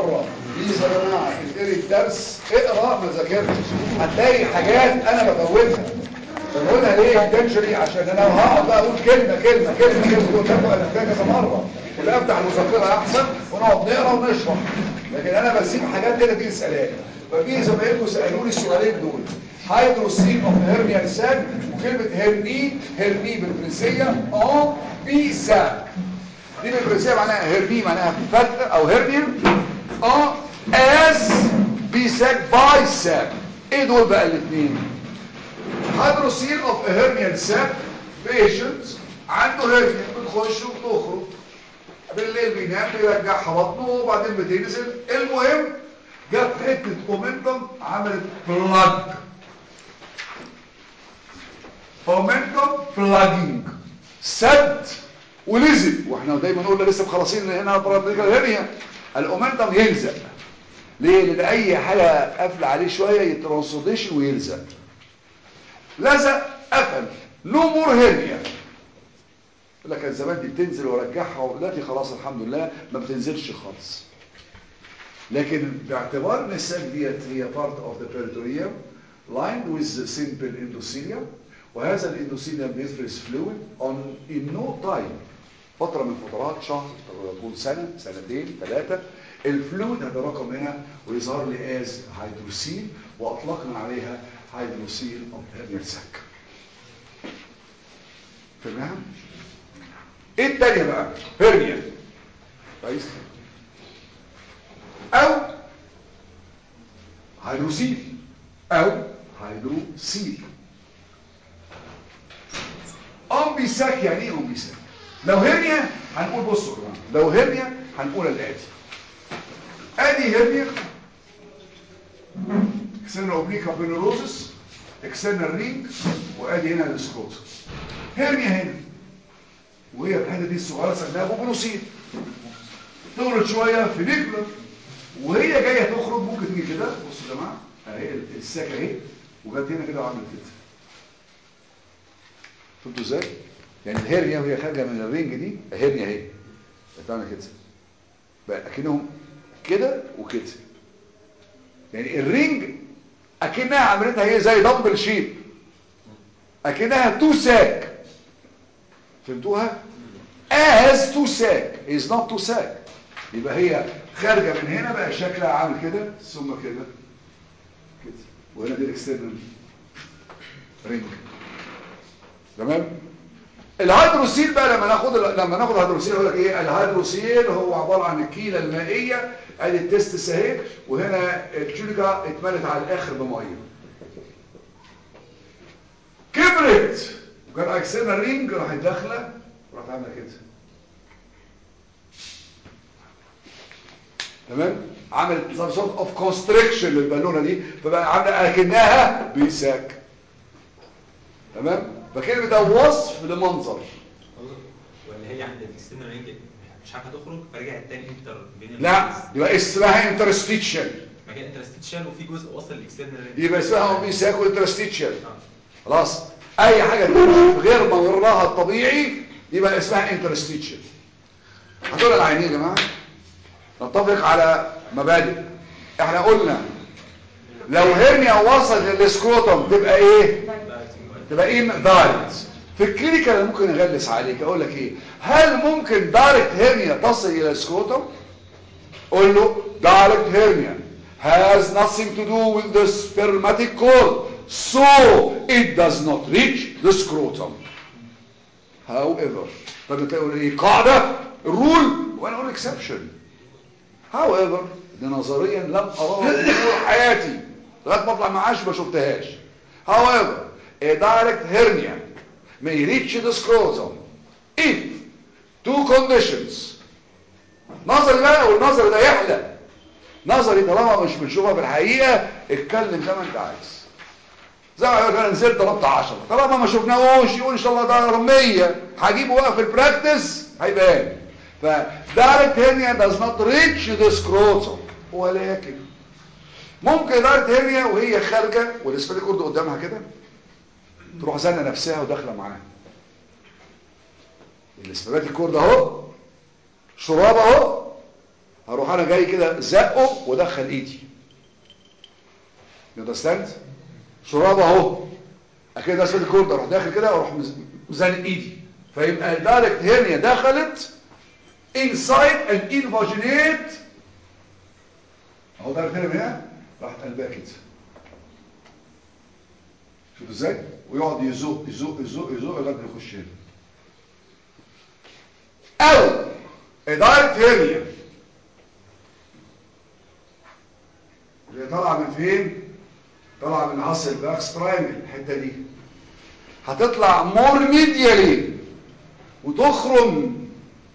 مرة بليز يا جماعة تقري الدرس اقرا ما ذاكرتش هتلاقي حاجات انا بفوتها بقولها ليه انتشري عشان انا هقعد بقى اقول كلمة كلمة كلمة كلمة قدامكم انا كذا كذا مرة ولا افتح المذكرة احسن ونقعد نقرا ونشرح لكن انا بسيب حاجات كده تيجي تسالاني ففي زمايلكم سالوني السؤالين دول هيدروسين اوف هيرنيا ساك وكلمة هيرني هيرني بالفرنسية اه بي ساك دي بالفرنسية معناها هيرني معناها فتح او هيرنيا اه از بي ساك باي ساك ايه دول بقى الاثنين هيدروسين اوف هيرنيا ساك بيشنت عنده هيرنيا بتخش وبتخرج بالليل بينام بيرجعها بطنه وبعدين بتنزل المهم جت حته مومنتم عملت بلاج مومنتم بلاجينج سد ولزق واحنا دايما نقول لسه مخلصين هنا برابليكال هيرنيا الاومنتم يلزق ليه لان اي حاجه قافله عليه شويه يترانسوديشن ويلزق لزق قفل نو مور هيرنيا يقول لك كان زمان دي بتنزل وارجعها ودلوقتي خلاص الحمد لله ما بتنزلش خالص لكن باعتبار ان الساك ديت هي part of the peritoneum lined with simple endothelium وهذا الاندوثيليوم بيفرز fluid on in no time فترة من فترات شهر طول سنة سنتين ثلاثة الفلويد هيتراكم هنا ويظهر لي از هيدروسيل واطلقنا عليها هيدروسيل of hernia sac فاهمها؟ ايه التانية بقى هرنيا كويس او هيدروسيل او هيدروسيل امبيساك يعني ايه امبيساك لو هرنيا هنقول بصوا يا جماعه لو هرنيا هنقول الاتي ادي هرنيا اكسنال اوبليكا بينوروزس اكسنال رينج وادي هنا السكروت هرنيا هنا وهي الحته دي الصغيره سميها بوبولوسيل تولد شويه في نيكلر وهي جايه تخرج ممكن تيجي كده بصوا يا جماعه اهي الساكه اهي وجت هنا كده وعملت كده فهمتوا ازاي يعني الهرنيا وهي خارجه من الرينج دي الهرنيا اهي بتعمل كده بقى اكنهم كده وكده يعني الرينج اكنها عملتها ايه زي دمبل شيب اكنها تو ساك فهمتوها as to sack is not to sack يبقى هي خارجه من هنا بقى شكلها عامل كده ثم كده كده وهنا دي الاكسترنال رينج تمام الهيدروسيل بقى لما ناخد لما ناخد الهيدروسيل اقول لك ايه الهيدروسيل هو عباره عن الكيله المائيه ادي التستس اهي وهنا الجوليكا اتملت على الاخر بميه كبرت وكان اكسنا رينج راحت داخله وراحت عامله كده تمام عملت some sort of constriction للبالونه دي فبقى عامله اكنها بيساك تمام فكلمه ده وصف لمنظر ولا هي عند الاكسترنال رينج مش عارفه تخرج فرجعت تاني انتر بين لا يبقى اسمها انترستيتشن ما كان انترستيشن وفي جزء وصل للاكسترنال رينج يبقى اسمها بيساك وانترستيتشن خلاص اي حاجه تمشي غير ممرها الطبيعي يبقى اسمها انترستيتشن هتقول العينين يا جماعه نتفق على مبادئ احنا قلنا لو هرنيا وصل للسكروتم تبقى ايه تبقى ايه دايركت في الكلينيكال ممكن اغلس عليك اقول لك ايه هل ممكن دايركت هرنيا تصل الى السكروتم قول له دايركت هرنيا has nothing to do with the spermatic cord so it does not reach the scrotum however طب تقول ايه قاعده الرول وانا اقول exception however دي نظريا لم اراها طول حياتي لغايه ما اطلع معاش ما شفتهاش however a direct hernia may reach the scrotum if two conditions نظري بقى والنظر ده يحلى نظري طالما مش بنشوفها في الحقيقه اتكلم زي ما انت عايز زي ما يقول انا نزلت ضربت 10 طالما ما شفناهوش يقول ان شاء الله ده 100 هجيبه بقى في البراكتس هيبان فدايركت هيرنيا does not reach the scrotum ولكن ممكن دايركت هيرنيا وهي خارجه والاسفل كورد قدامها كده تروح زنه نفسها وداخله معاها الاسفلات الكورد اهو شراب اهو هروح انا جاي كده زقه وادخل ايدي يو understand شراب اهو اكيد اسفل الكورد اروح داخل كده واروح مز- مزنق ايدي فيبقى الدايركت هيرنيا دخلت inside and invaginate اهو دايركت هيرنيا هنا راحت قلبها كده شوف ازاي ويقعد يزق يزق يزق يزق لغايه ما يخش هنا او دايركت هيرنيا اللي طالعه من فين طالعه من عصر الباكس تراينجل الحته دي هتطلع مور ميديالي وتخرم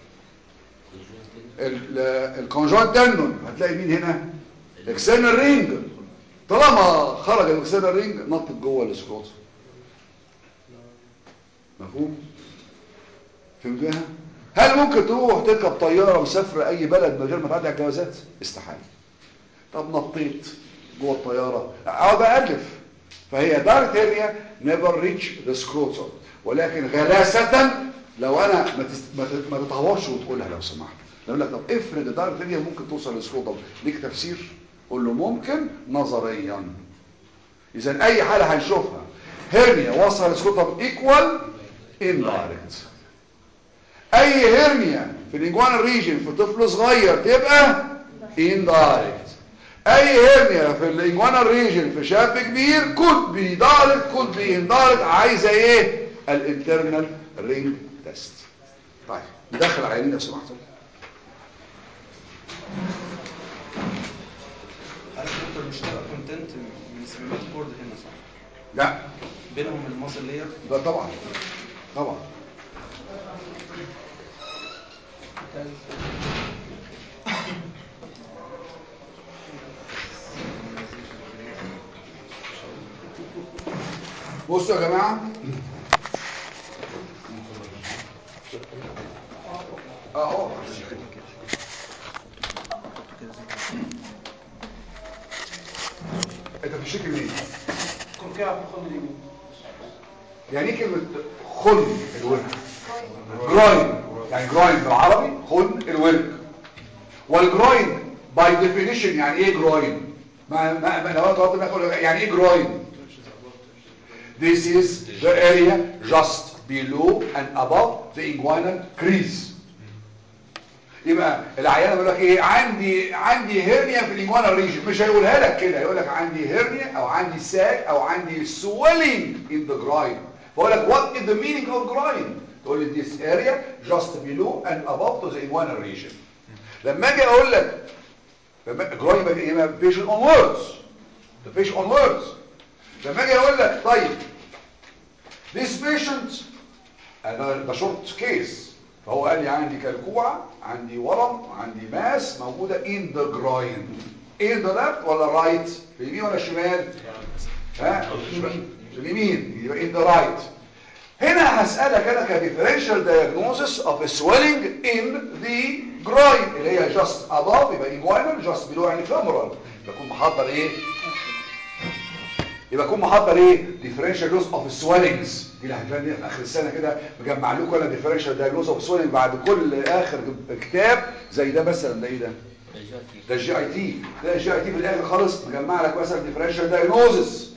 الكونجوينت تندون هتلاقي مين هنا اكسينال رينج طالما خرج الاكسينال رينج نطت جوه السكروت مفهوم فهمتوها هل ممكن تروح تركب طياره مسافره اي بلد من غير ما تعدي على الجوازات استحاله طب نطيت جوه الطياره اقعد الف فهي دايركت هيرنيا نيفر ريتش ذا سكروتم ولكن غلاسه لو انا ما تست... ما ت- ما تتهورش وتقولها لو سمحت اقول لك طب افرض الدايركت هيرنيا ممكن توصل للسكروتم ليك تفسير قول له ممكن نظريا اذا اي حاله هنشوفها هيرنيا وصل للسكروتم ايكوال اندايركت اي هيرنيا في الانجوانال ريجن في طفل صغير تبقى indirect اي هيرنيا في الانجوانال ريجن في شاب كبير could be direct could be indirect عايزه ايه الانترنال رينج تيست طيب ندخل عينين لو سمحتوا عارف دكتور مش تبقى كونتنت من سميمات كورد هنا صح؟ لا بينهم المصل لير ده طبعا طبعا بصوا يا جماعه اهو انت بتشتكي من ايه كركعة في الخل اليمين يعني ايه كلمة خل الورك جراين يعني جراين بالعربي خل الورك والجراين باي ديفينيشن يعني ايه جراين ما ما ما لو طلبت منك أقول لك يعني ايه جراين This is the area just below and above the inguinal crease يبقى العيان بيقول لك ايه عندي عندي هيرنيا في الانجوانا ريجن مش هيقولها لك كده يقول لك عندي هيرنيا او عندي ساك او عندي swelling in the groin فاقول لك what is the meaning of groin تقول لي this area just below and above to the inguinal region لما اجي اقول لك groin يبقى patient on words the patient on words لما اجي اقول لك طيب this patient انا ده شورت كيس فهو قال لي عندي كلكوعه عندي ورم عندي ماس موجوده in the groin in the left ولا right في اليمين ولا الشمال ها في اليمين يبقى in the right هنا هسألك انا كديفرنشال diagnosis of a swelling in the groin اللي هي just above يبقى inguinal just below يعني femoral بكون محضر ايه يبقى اكون محضر ايه ديفرنشال دوز اوف سويلنجز دي اللي هتلاقي في اخر السنه كده مجمع لكم انا ديفرنشال دايجنوز اوف سويلنج بعد كل اخر كتاب زي ده مثلا ده ايه ده ده الجي اي تي ده الجي اي تي في الاخر خالص مجمع لك مثلا ديفرنشال دايجنوزس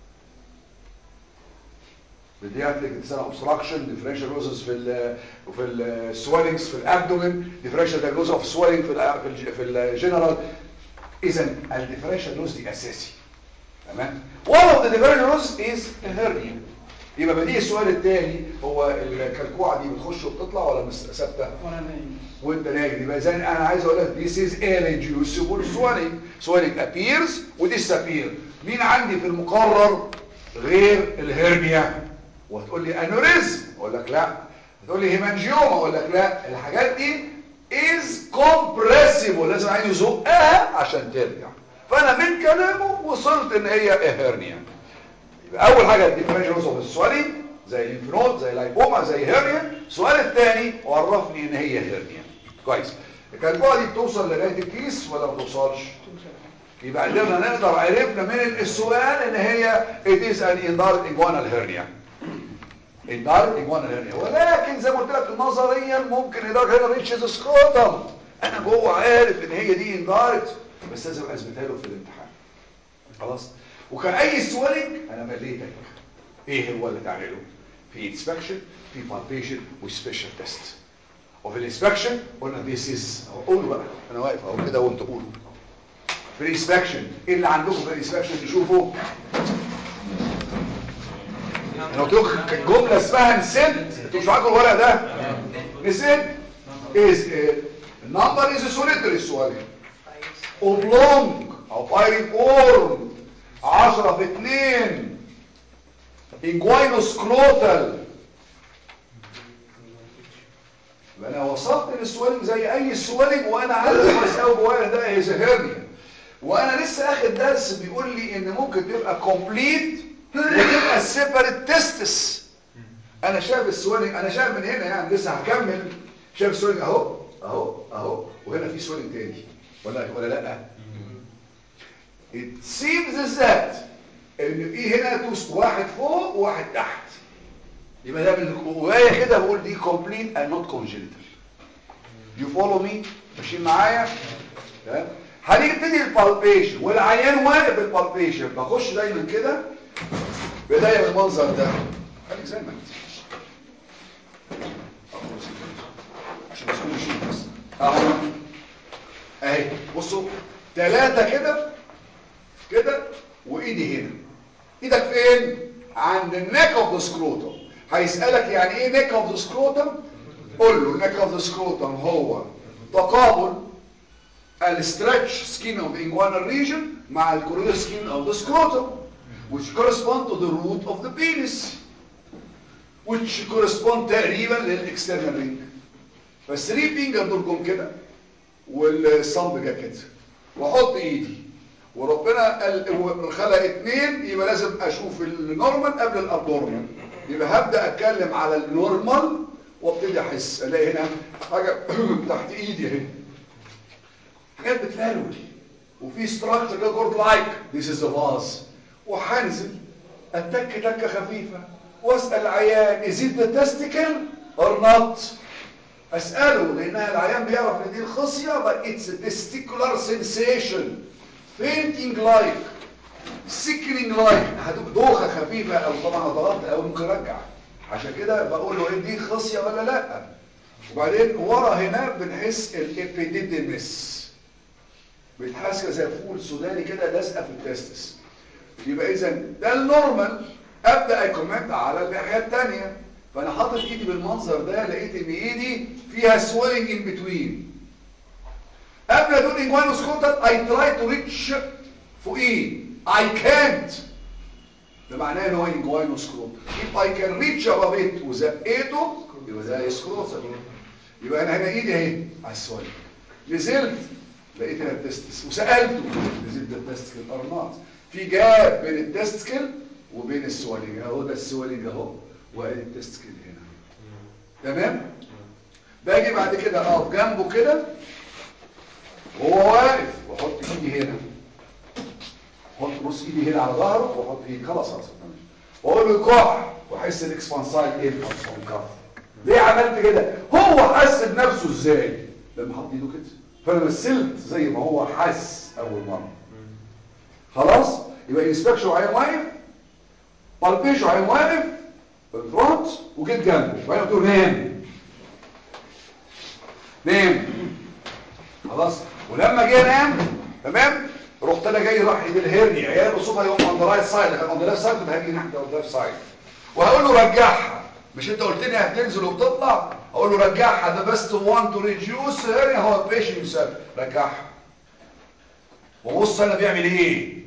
بيدياتريك انسان اوبستراكشن ديفرنشال دايجنوزس في ال في السويلنجز في الابدومين ديفرنشال دايجنوز اوف سويلنج في ال في ال في الجنرال اذا الديفرنشال دوز دي اساسي تمام one of the differentials is a hernia يبقى بديهي السؤال الثاني هو الكلكوعه دي بتخش وبتطلع ولا مش ثابته وانا نايم وانت نايم يبقى اذا انا عايز اقول لك this is irreducible swelling swelling appears و disappear مين عندي في المقرر غير الهرنيا وهتقول لي انوريزم اقول لك لا هتقول لي هيمانجيوما اقول لك لا الحاجات دي is compressible لازم عايز يزقها عشان ترجع فانا من كلامه وصلت ان هي هيرنيا يبقى اول حاجه الديفرنشال اوف السوالي زي الليمفنود زي اللايبوما زي هيرنيا السؤال الثاني عرفني ان هي هيرنيا كويس الكلكوعه دي بتوصل لغايه الكيس ولا ما بتوصلش يبقى قدرنا نقدر عرفنا من السؤال ان هي it is an indirect inguinal hernia indirect inguinal hernia ولكن زي ما قلت لك نظريا ممكن indirect hernia reaches scrotum انا جوه عارف ان هي دي اندايركت بس لازم اثبتها له في الامتحان خلاص وكان اي سوالنج انا مليتك ايه هو اللي تعمله في انسبكشن في بالبيشن وسبيشال تيست وفي الانسبكشن قلنا ذيس از قولوا بقى انا واقف اهو كده وانتوا قولوا في الانسبكشن ايه اللي عندكم في الانسبكشن تشوفوا انا قلت لكم جمله اسمها نسيت انتوا مش معاكم الورق ده نسيت is a number is a solitary swelling oblong او pyriform 10 في 2 inguinoscrotal يبقى انا وصلت للسوالنج زي اي سوالنج وانا عارف كويس قوي جوايا ده هي هيرنيا وانا لسه اخد درس بيقول لي ان ممكن تبقى كومبليت وتبقى سيبريت تيستس انا شايف السوالنج انا شايف من هنا يعني لسه هكمل شايف السوالنج اهو اهو اهو وهنا في سوالنج تاني ولا ولا لا it seems that ان في هنا توست واحد فوق وواحد تحت يبقى ده من جوايا كده بقول دي complete and not congenital you follow me ماشيين معايا تمام هنبتدي البالبيشن والعيان واقف البالبيشن بخش دايما كده بدايه بالمنظر ده خليك زي ما انت عشان بس كل شيء بس اهو اهي بصوا ثلاثه كده كده وايدي هنا ايدك فين عند النيك اوف ذا سكروتم هيسالك يعني ايه نيك اوف ذا سكروتم قول له النيك اوف ذا سكروتم هو تقابل الستريتش سكين اوف inguinal region مع الكوريال سكين اوف ذا سكروتم which correspond to the root of the penis which correspond تقريبا للاكسترنال رينج فالثري فينجر دول جم كده والصمب جه كده واحط ايدي وربنا قال خلق اتنين يبقى لازم اشوف النورمال قبل الابنورمال يبقى هبدا اتكلم على النورمال وابتدي احس الاقي هنا حاجه تحت ايدي اهي حاجات بتفرول وفي ستراكشر كده جورد لايك ذيس از ذا فاز وهنزل اتك تكه خفيفه واسال العيان از ات ذا تستيكل اور نوت اساله لانها العيان بيعرف ان دي الخصيه but it's a testicular sensation fainting like sickening like هتبقى دوخه خفيفه او طبعا انا ضغطت او ممكن ارجع عشان كده بقول له ايه دي خصيه ولا لا وبعدين ورا هنا بنحس الابيديديمس بتحس زي فول سوداني كده لازقه في التستس يبقى اذا ده النورمال ابدا اكومنت على الناحيه الثانيه فانا حاطط ايدي بالمنظر ده لقيت ان ايدي فيها سويلنج ان بتوين قبل ادون انجوانو سكوتر اي تراي تو ريتش فوقيه اي كانت ده معناه ان هو انجوانو سكروتر if I can reach above it وزقيته يبقى ده سكروتر يبقى انا هنا ايدي اهي على السويلنج نزلت لقيت هنا التستس وسالته نزلت التستكل ارنات في جاب بين التستكل وبين السويلنج اهو ده السويلنج اهو وادي التستكل هنا تمام باجي بعد كده اقف جنبه كده وهو واقف واحط ايدي هنا احط بص ايدي هنا على ظهره واحط ايدي خلاص خلاص تمام واقول له كح واحس الاكسبانسايد امبلس اون كف ليه عملت كده هو حس بنفسه ازاي لما حط ايده كده فانا مثلت زي ما هو حس اول مره خلاص يبقى انسبكشن عين واقف بالبيشن عين واقف بالفرونت وجيت جنبه وبعدين قلت له نام نام خلاص ولما جه نام تمام رحت انا جاي راح ايد الهرني عيال بصوتها يقوم عند رايت سايد كان عند ليفت سايد كنت هاجي ناحيه الليفت سايد وهقول له رجعها مش انت قلت لي هتنزل وبتطلع اقول له رجعها ده بس وان تو ريديوس هرني هو البيشن يسال رجعها وبص انا بيعمل ايه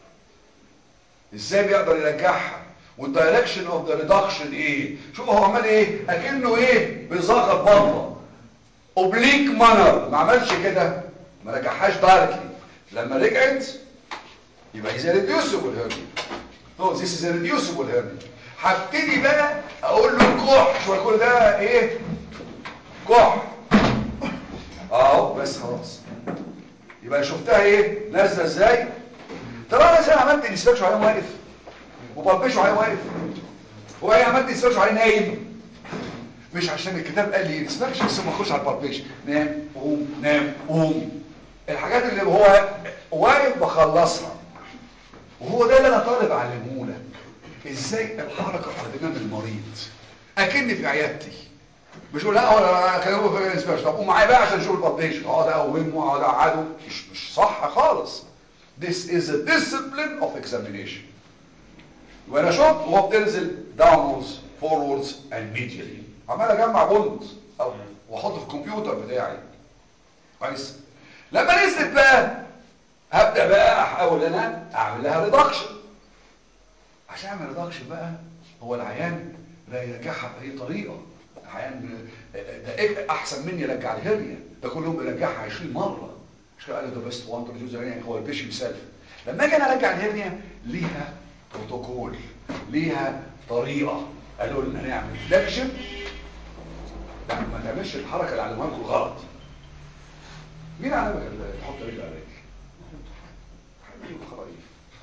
ازاي بيقدر يرجعها والدايركشن اوف ذا ريدكشن ايه شوف هو عمال ايه اكنه ايه بيزغط بطه اوبليك مانر ما عملش كده ما رجعهاش دايركتلي لما رجعت يبقى هي ريديوسبل هيرني نو ذيس از ريديوسبل هيرني هبتدي بقى اقول له كح شويه كل ده ايه كح اهو بس خلاص يبقى شفتها ايه نازله ازاي ترى انا زي عملت انسبكشن عليه واقف وبلبشه عليه واقف هو ايه عملت انسبكشن عليه نايم مش عشان الكتاب قال لي اسمكش بس ما اخش على البالبيشن نام قوم نام قوم الحاجات اللي هو واقف بخلصها وهو ده اللي انا طالب اعلمه لك ازاي الحركه على دماغ المريض اكني في عيادتي مش اقول لا هو كان هو في الاسبوع طب قوم معايا بقى عشان نشوف البالبيشن اقعد اقومه واقعد اقعده مش مش صح خالص This is a discipline of examination وانا شفت وهو بتنزل downwards forwards and medially عمال اجمع بولد او واحط في الكمبيوتر بتاعي كويس لما نزلت بقى هبدا بقى احاول انا اعمل لها ريدكشن عشان اعمل ريدكشن بقى هو العيان لا يرجعها باي طريقه العيان ده إيه احسن مني يرجع الهرنيا ده كل يوم بيرجعها 20 مره مش كده قال لي ده بيست وان بروديوس يعني هو البيشن سيلف لما اجي انا ارجع الهرنيا ليها بروتوكول ليها طريقه قالوا لنا نعمل فليكشن لا ما تعملش الحركه اللي علموها لكم غلط مين علمك اللي يحط رجل على رجل حبيبي خرايف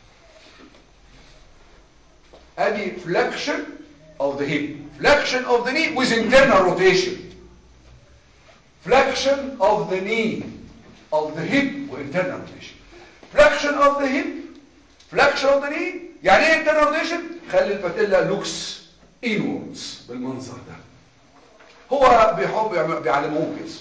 ادي flexion of the hip flexion of the knee with internal rotation flexion of the knee of the hip with internal rotation flexion of the hip flexion of the knee يعني ايه internal rotation خلي الباتيلا لوكس inwards بالمنظر ده هو بيحب يعمل- بيعلموه كده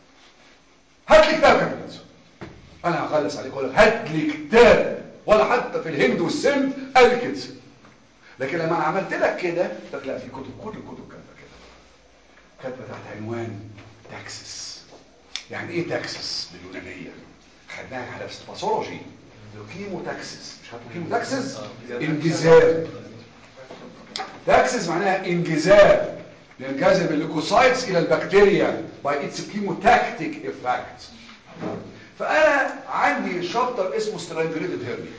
هات لي كتاب كده انا هخلص عليك اقول لك هات لي كتاب ولا حتى في الهند والسند قال كده لكن لما انا عملت لك كده قلت لك لا في كتب كل الكتب كاتبه كده كاتبه تحت عنوان تاكسس يعني ايه تاكسس باليونانيه خدناها على باثولوجي لوكيمو تاكسس مش عارف لوكيمو تاكسس انجذاب تاكسس معناها انجذاب ينجذب الليكوسايتس الى البكتيريا by its chemotactic effect فانا عندي شابتر اسمه strangulated hernia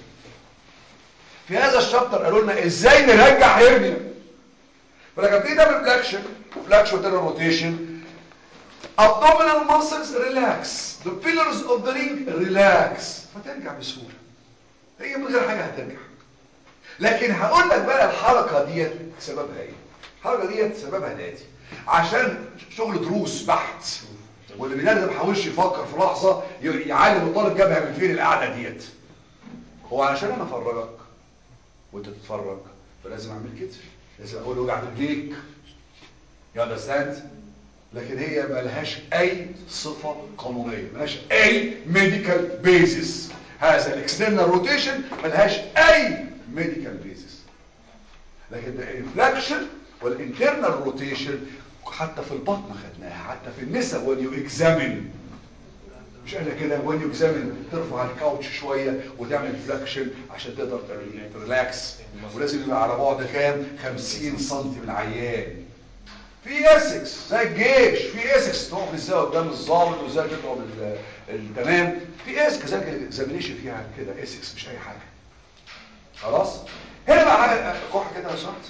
في هذا الشابتر قالوا لنا ازاي نرجع هيرنيا فلما بتيجي تعمل فلاكشن فلاكشن وتعمل روتيشن abdominal muscles relax the pillars of the ring relax فترجع بسهوله هي من غير حاجه هترجع لكن هقول لك بقى الحركه ديت سببها ايه الحركه ديت سببها الاتي عشان شغل دروس بحت واللي بينادي ما حاولش يفكر في لحظه ي- يعلم الطالب جابها من فين القعده ديت هو علشان انا افرجك وانت تتفرج فلازم اعمل كده لازم اقول وجع رجليك يا اندرستاند لكن هي ملهاش اي صفه قانونيه ملهاش اي ميديكال بيزس هذا الاكسترنال روتيشن ملهاش اي ميديكال بيزس لكن الانفلاكشن والانترنال روتيشن حتى في البطن خدناها حتى في النساء when you examine مش قال لك كده when you examine ترفع الكاوتش شويه وتعمل فلاكشن عشان تقدر تريلاكس ولازم يبقى على بعد كام 50 سم من العيان في اسكس زي الجيش في اسكس تقف ازاي قدام الضابط وازاي تضرب ال- التمام في اسكس زي الاكزامينيشن فيها كده اسكس مش اي حاجه خلاص هنا بقى حاجه كح كده لو سمحت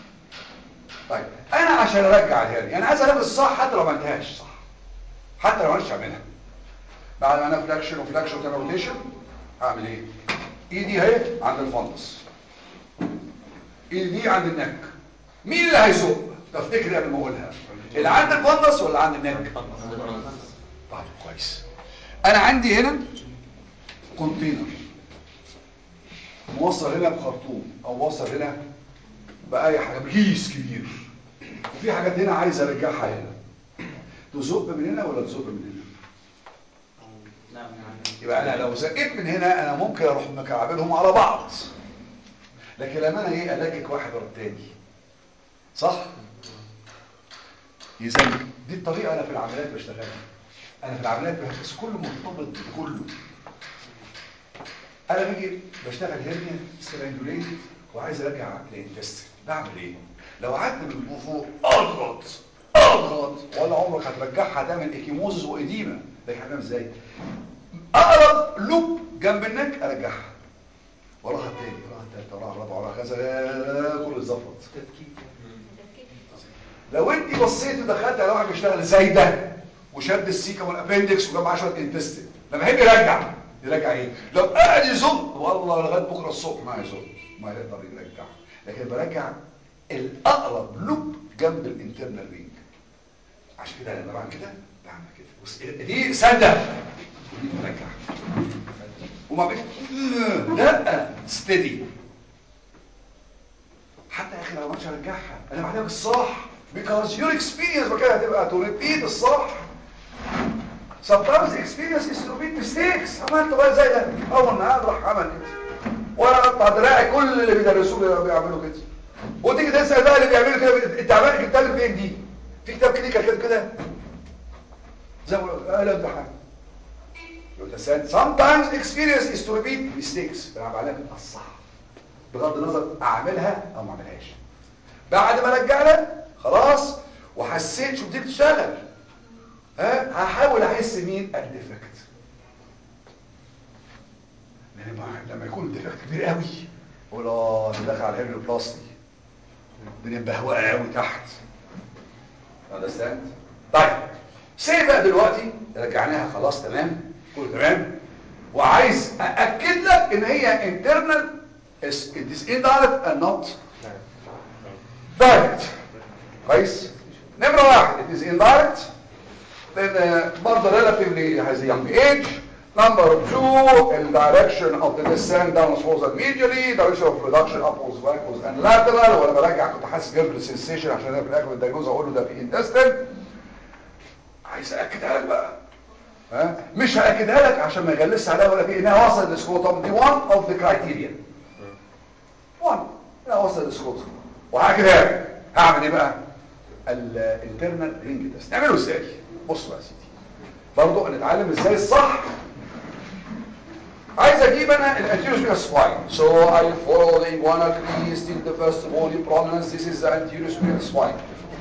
طيب انا عشان ارجع الهرني انا عايز انفذ الصح حتى لو ما عملتهاش صح حتى لو ما عرفتش اعملها بعد ما انا فلاكشن وفلاكشن وتعمل روتيشن هعمل ايه ايدي اهي عند الفندس ايدي دي عند النك مين اللي هيزق تفتكر قبل ما اقولها اللي عند الفندس ولا عند النك طيب كويس انا عندي هنا كونتينر موصل هنا بخرطوم او موصل هنا باي حاجه بكيس كبير وفي حاجات هنا عايز ارجعها هنا تزق من هنا ولا تزق من هنا يبقى انا لو زقيت من هنا انا ممكن اروح مكعبلهم على بعض لكن لما انا ايه الكك واحد ورا التاني صح يزن دي الطريقه انا في العمليات بشتغلها انا في العمليات بحس كله مرتبط بكله انا باجي بشتغل هيرنيا سترانجوليت وعايز ارجع للانتستين بعمل ايه لو قعدت من فوق اضغط اضغط ولا عمرك هترجعها هتعمل ايكيموزس واديمه لكن هتعمل ازاي اقرب لوب جنب النك ارجعها وراها التاني وراها التالتة وراها الرابعة وراها كذا كله يتظبط لو انت بصيت ودخلت على واحد بيشتغل زي ده وشد السيكا والابندكس وجاب معاه شويه انتستين لما يحب يرجع يرجع ايه لو قاعد يزق والله لغايه بكره الصبح ما يزق ما يقدر يرجع لكن برجع الاقرب لوب جنب الانترنال رينج عشان كده لما بعمل كده بعمل كده بص دي سده ودي بترجع وما بين لا ستدي حتى يا اخي لو ما عرفتش ارجعها انا بعملها الصح because your experience بكده هتبقى to repeat الصح sometimes experience is to repeat mistakes عملت بقى زي ده اول ما راح عمل كده وانا اقطع دراعي كل اللي بيدرسوه بيعملوا كده وتيجي تسال بقى اللي بيعملوا كده انت عمال بتتكلم فين دي في كتاب كده كده كده زي ما قال امتحان sometimes experience is to repeat mistakes انا بعملها الصح بغض النظر اعملها او ما اعملهاش بعد ما رجعنا خلاص وحسيت شو بديت تشتغل ها هحاول احس مين الديفكت لان ما- لما يكون الديفكت كبير قوي اقول اه ده داخل على الهيرو بلاستي الدنيا مبهوقه قوي تحت understand طيب سي بقى دلوقتي رجعناها خلاص تمام كله تمام وعايز ااكد لك ان هي internal is it is indirect and not direct كويس نمرة واحد it is indirect then uh, برضه relatively has a young age number two the direction of the descent downwards was immediately direction of reduction upwards backwards and lateral وانا برجع كنت حاسس جنب sensation عشان انا في الاخر الدايجنوز اقول له ده في intestine عايز ااكدها لك بقى ها مش هاكدها لك عشان ما يغلسش عليها ولا في انها وصلت للسكوتم دي one of the criteria one انها وصلت للسكوتم وهاكدها لك هعمل ايه بقى الانترنال رينج تيست نعمله ازاي بص بقى يا سيدي برضه نتعلم ازاي الصح عايز اجيب انا الانتيريور سبيكال سباين so I follow the iguana tree still the first bony prominence this is the anterior spherical spine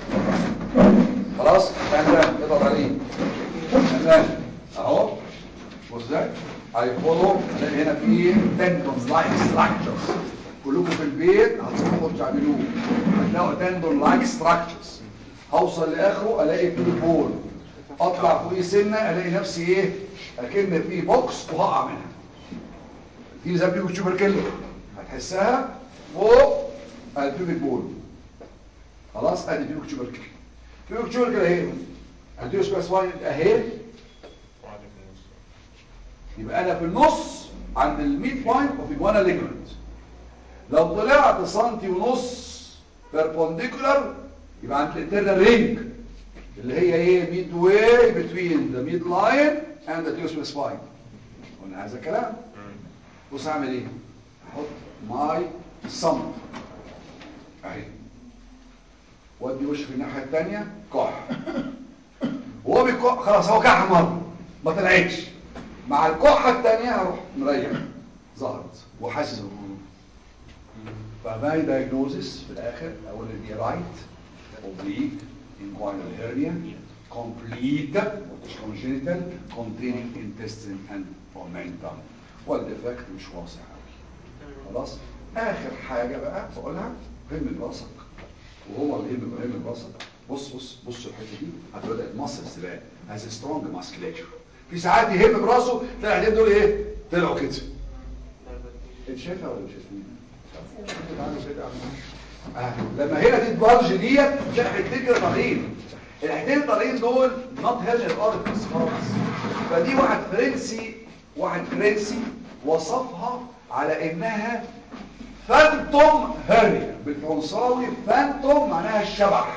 خلاص تمام اضغط عليه تمام اهو بص ازاي I follow الاقي هنا في tendon like structures كلكم في البيت هتروحوا تعملوه هتلاقوا tendon like structures هوصل لاخره الاقي في بون اطلع فوقيه سنه الاقي نفسي ايه اكن في بوكس وهقع منها دي زي ما تشوف الكلمه هتحسها فوق البيبك بون خلاص ادي بيبك تشوبركل بيبك تشوبركل اهي اديله سبيس واين اهي يبقى انا في النص عند الميد بوينت اوف ايجوانا ليجمنت لو طلعت سنتي ونص بيربونديكولار يبقى عند الانترنال رينج اللي هي ايه ميد واي بتوين ذا ميد لاين اند ذا تيوسبيس سباين قلنا هذا الكلام بص اعمل ايه احط ماي صمت اهي ودي وش في الناحيه الثانيه كح وهو بيكح خلاص هو كح مره ما طلعتش مع الكحه الثانيه هروح مريح ظهرت وحاسس بالغضب فماي دايجنوزس في الاخر اقول ان دي رايت اوبليك inguinal hernia complete which is congenital containing intestine and momentum والديفكت مش واضح قوي خلاص اخر حاجه بقى بقولها هم راسك وهو اللي هم هم راسك بص بص بص الحته دي هتبدا المصل سباق هاز سترونج ماسكليتشر في ساعات يهم براسه تلاقي الايدين دول ايه طلعوا كده انت شايفها ولا مش شايفها آه. لما هنا دي البلج ديت تلاقي حتتين كده طالعين الحتتين الطالعين دول نوت هيرني ارتكس خالص فدي واحد فرنسي واحد فرنسي وصفها على انها فانتوم هيرنيا بالفرنساوي فانتوم معناها الشبح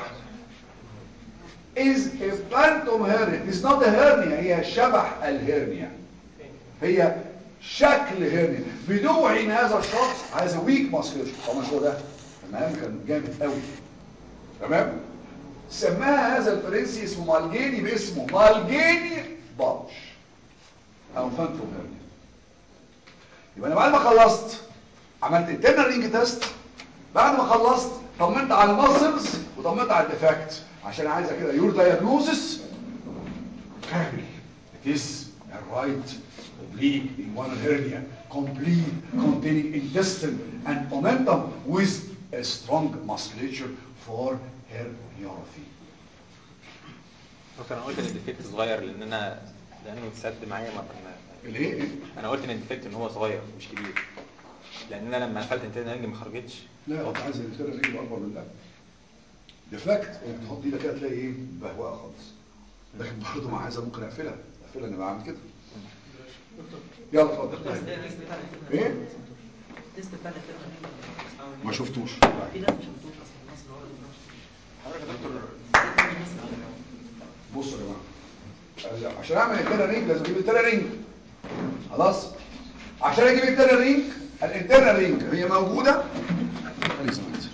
is a phantom hernia is not a hernia هي شبح الهرنيا هي شكل هرنيا بدوعي ان هذا الشخص هذا ويك ماسكيلر طبعا مش هو ده المهم كان جامد قوي تمام سماها هذا الفرنسي اسمه مالجيني باسمه مالجيني بلج او فانتوم هيرنيا يبقى انا بعد ما خلصت عملت انترنال رينج تيست بعد ما خلصت طمنت على المسلز وطمنت على الديفكت عشان عايزه كده يور دايجنوزس كامل it is a right oblique inguinal hernia complete containing intestine and momentum with a strong musculature for herniorrhaphy دكتور انا قلت ان الديفكت صغير لان انا لانه اتسد معايا ما ما- الايه انا قلت ان الديفكت ان هو صغير مش كبير لان انا لما قفلت انترنال رينج ما خرجتش لا انت عايز الانترنال رينج اكبر من ده ديفكت انك تحط ايدك كده تلاقي ايه بهواء خالص لكن برضه مع هذا ممكن اقفلها اقفلها انا بعمل كده يلا اتفضل ايه التست بتاع الانترنت ما شفتوش في ناس ما شفتوش اصلا الناس اللي هو حضرتك يا دكتور بصوا يا جماعه عشان اعمل الانترنال رينج لازم اجيب الانترنال رينج خلاص عشان اجيب الانترنال رينج الانترنال رينج هي موجوده خلي سمعت.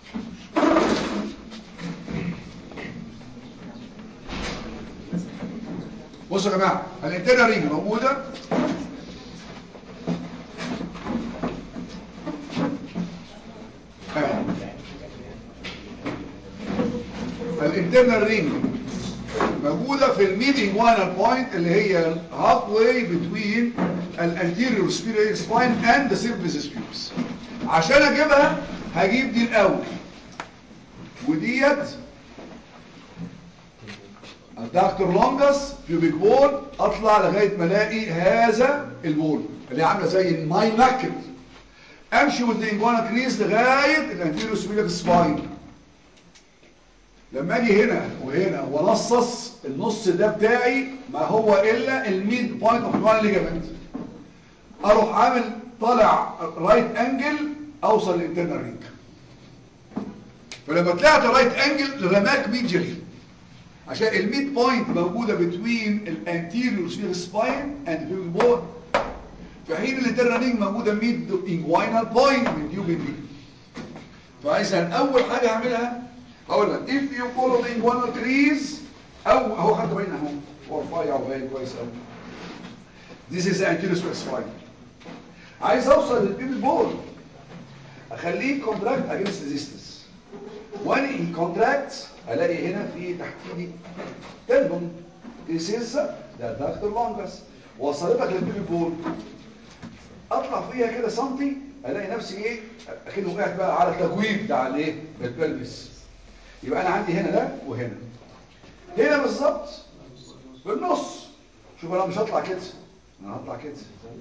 بصوا يا جماعه الانترنال رينج موجوده أهي. الانترنال رينج موجودة في الميدنج وانر بوينت اللي هي half way between الانتيريور superior spine and the surface pubes عشان اجيبها هجيب دي الاول وديت الدكتور لونجس بيوبيك بول اطلع لغايه ما الاقي هذا البول اللي عامله زي الماي نكت امشي والانجوانا كريز لغايه الانتيريور superior سباين لما اجي هنا وهنا ونصص النص ده بتاعي ما هو الا الميد بوينت اوف وان ليجامنت اروح عامل طالع رايت انجل اوصل للانترنال رينج فلما طلعت رايت انجل رماك ميديالي عشان الميد بوينت موجوده بتوين الانتيريور سفير سباين اند بون في حين الانترنال رينج موجوده ميد انجوينال بوينت من ديوبين دي فاذا اول حاجه هعملها هقول لك if you follow the inguinal crease او اهو حتى باين اهو هو رفيع وباين كويس قوي this is the anterior spine عايز اوصل للبيبي بول اخليه contract against resistance when he contracts الاقي هنا في تحت ايدي tendon this is the adductor longus وصلتك للبيبي بول اطلع فيها كده سنتي الاقي نفسي ايه اكنه وقعت بقى على التجويف بتاع الايه البلبس يبقى انا عندي هنا ده وهنا هنا بالظبط بالنص شوف انا مش هطلع كده انا هطلع كده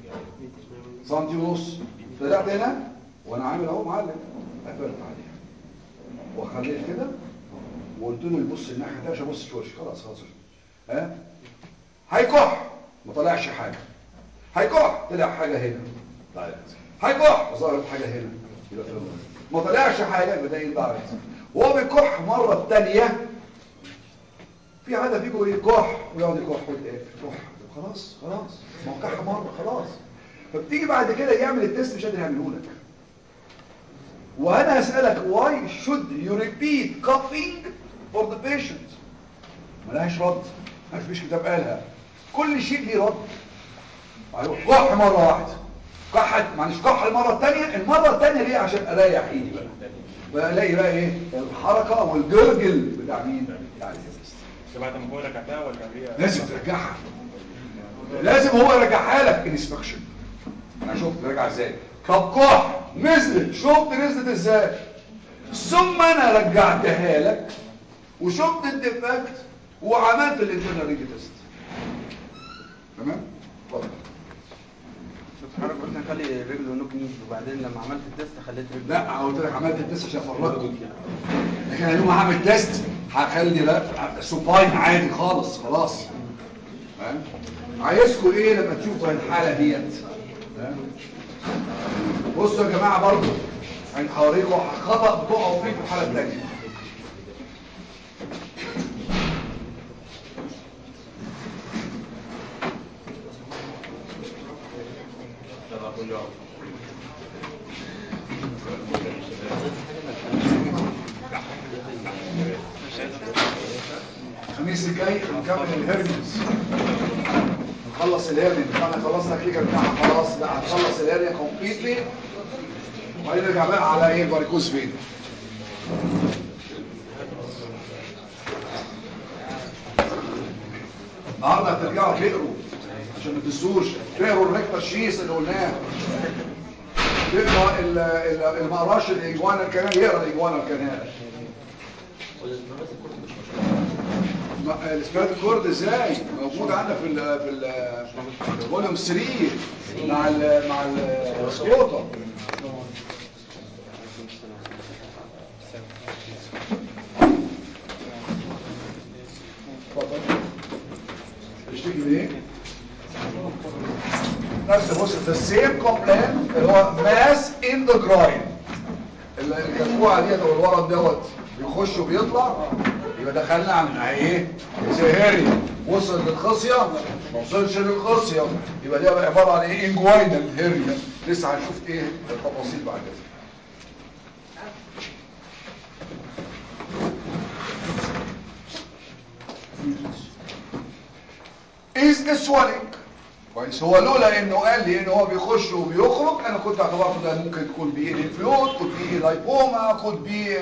سنتي ونص طلعت هنا وانا عامل اهو معلم قفلت عليها وخليت كده وقلت له يبص الناحيه دي عشان ابص في وشي خلاص خلاص ها هيكح ما طلعش حاجه هيكح طلع حاجه هنا دايركت هيكح ظهرت حاجه هنا يبقى في النص. ما طلعش حاجه يبقى ده ايه دايركت وهو بيكح مرة التانية في عادة فيكم ايه كح ويقعد يكح ويتقفل كح خلاص خلاص ما هو كح مرة خلاص فبتيجي بعد كده يعمل التست مش قادر يعمله لك وانا هسألك why should you repeat coughing for the patient ملهاش رد مفيش كتاب قالها كل شيء ليه رد أيوة، كح مرة واحدة كحت معلش كح المرة التانية المرة التانية ليه عشان اريح ايدي بقى بلاقي بقى ايه الحركة والجرجل بتاع مين بتاع الجسم بعد ما هو ركعتها ولا هي لازم ترجعها لازم هو يرجعها لك انسبكشن انا شفت رجع ازاي طب كح نزلت شفت نزلت ازاي ثم انا رجعتها لك وشفت الديفكت وعملت الانترنال ريج تيست تمام اتفضل دكتور حضرتك قلت نخلي رجله نوك نيز وبعدين لما عملت التست خليت رجله لا قلت لك عملت التست عشان افرجكم لكن انا يوم ما هعمل تيست هخلي ده سوباين عادي خالص خلاص فاهم عايزكم ايه لما تشوفوا الحاله ديت فاهم؟ بصوا يا جماعه برضو هنحاوريكم خطا بتقعوا فيه في الحاله الثانيه الخميس الجاي هنكمل الهرنيز نخلص الهرنيز احنا خلصنا الكليكه بتاعها خلاص لا هنخلص الهرنيا كومبليتلي وبعدين نرجع بقى على ايه الفاريكوز فين النهارده هترجعوا تقروا عشان ما تنسوش تقروا الريكتر شيس اللي قلناه تقرا ال- ال- اللي ما قراش الاجوانا الكنال يقرا الاجوانا الكنال ما- الاسبرات كورد ازاي موجود عندك في ال في ال فوليوم 3 مع ال مع السكروتا اتفضل تشتكي من ايه نفس بص the same complaint اللي هو mass in the groin اللي الكتكوعه ديت او الورم دوت بيخش وبيطلع يبقى دخلنا عن ايه زهري وصل للخصيه ما وصلش للخصيه يبقى دي بقى عباره عن ايه انجوينال هيريا لسه هنشوف ايه التفاصيل بعد كده is the swelling كويس هو لولا انه قال لي ان هو بيخش وبيخرج انا كنت اعتبرته ده ممكن تكون بي انفلود كود بي لايبوما كود بي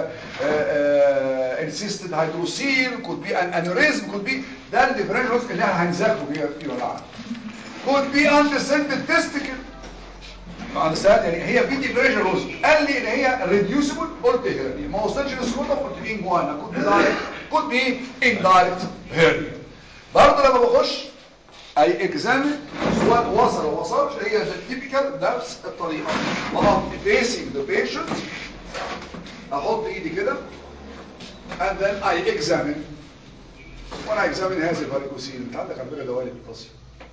انسيستد هيدروسيل كود بي ان انوريزم كود بي ده الديفرنشال اللي احنا هنذاكره فيه فيما بعد كود بي اندسنتد تيستيكل understand يعني هي في ديفرنشال روز قال لي ان هي ريديوسبل قلت هيرني ما وصلش للسكوتا قلت بي انجوانا كود بي دايركت كود بي اندايركت هيرني برضه لما بخش اي اكزامن سواء وصل او وصلش هي التيبيكال نفس الطريقه بقف facing the patient احط ايدي كده and then I examine when I examine هذه الفاريكوسين انت عندك على فكره دوالي في القصيم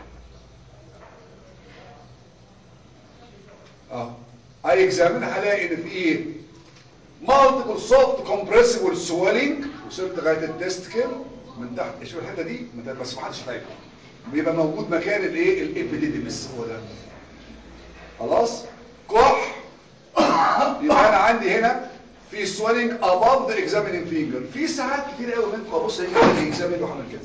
اه I examine هلاقي ان في ايه multiple soft compressible swelling وصلت لغايه التستكل من تحت شوف الحته دي من تحت بس ما حدش شايفها بيبقى موجود مكان الايه الابيديديمس هو ده خلاص كح يبقى انا عندي هنا في swelling above the examining finger في ساعات كتير قوي منكم ابص الاقي اكزامين وعمل كده